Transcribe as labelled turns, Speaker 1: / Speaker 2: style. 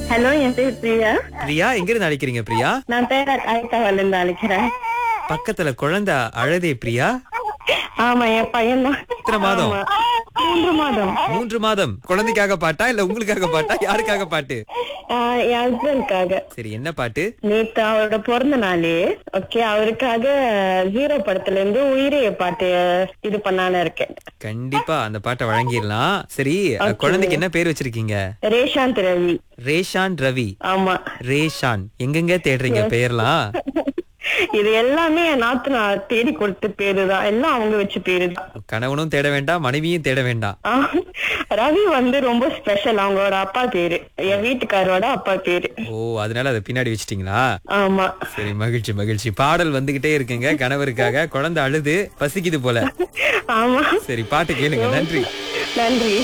Speaker 1: Hello என் பேர் பிரியா
Speaker 2: பிரியா எங்க இருந்து அழைக்கிறீங்க பிரியா
Speaker 1: நான் பேர காய்த்தாவில இருந்து அழைக்கிறேன்
Speaker 2: பக்கத்துல குழந்தை அழதே பிரியா
Speaker 1: ஆமா என் பையன் தான்
Speaker 2: எத்தனை மாதம்?
Speaker 1: மூன்று மாதம்
Speaker 2: மூன்று மாதம் குழந்தைக்காக பாட்டா இல்ல உங்களுக்காக பாட்டா யாருக்காக பாட்டு
Speaker 1: ஆஹ் என் ஹஸ்பண்டுக்காக
Speaker 2: சரி என்ன பாட்டு
Speaker 1: நேத்து அவரோட பிறந்த நாளே ஓகே அவருக்காக ஜீரோ படத்துல இருந்து உயிரே பாட்டு இது பண்ணான்னு இருக்கேன்
Speaker 2: கண்டிப்பா அந்த பாட்டை வழங்கிடலாம் சரி குழந்தைக்கு என்ன பேர் வச்சிருக்கீங்க
Speaker 1: ரேஷாந்த் ரவி
Speaker 2: ரேஷான் ரவி
Speaker 1: ஆமா
Speaker 2: ரேஷான் எங்கெங்க தேடுறீங்க பெயர்லாம்
Speaker 1: இது எல்லாமே என் நாத்து தேடி கொடுத்த பேரு தான் எல்லாம் அவங்க வச்ச பேரு தான்
Speaker 2: கணவனும் தேட வேண்டாம் மனைவியும் தேட வேண்டாம்
Speaker 1: ஆஹ் ரவி வந்து ரொம்ப ஸ்பெஷல் அவங்களோட அப்பா பேரு என் வீட்டுக்காரோட அப்பா பேரு
Speaker 2: ஓ அதனால அதை பின்னாடி வச்சிட்டீங்களா
Speaker 1: ஆமா
Speaker 2: சரி மகிழ்ச்சி மகிழ்ச்சி பாடல் வந்துகிட்டே இருக்குங்க கணவருக்காக குழந்தை அழுது பசிக்குது போல
Speaker 1: ஆமா
Speaker 2: சரி பாட்டு கேளுங்க நன்றி
Speaker 1: நன்றி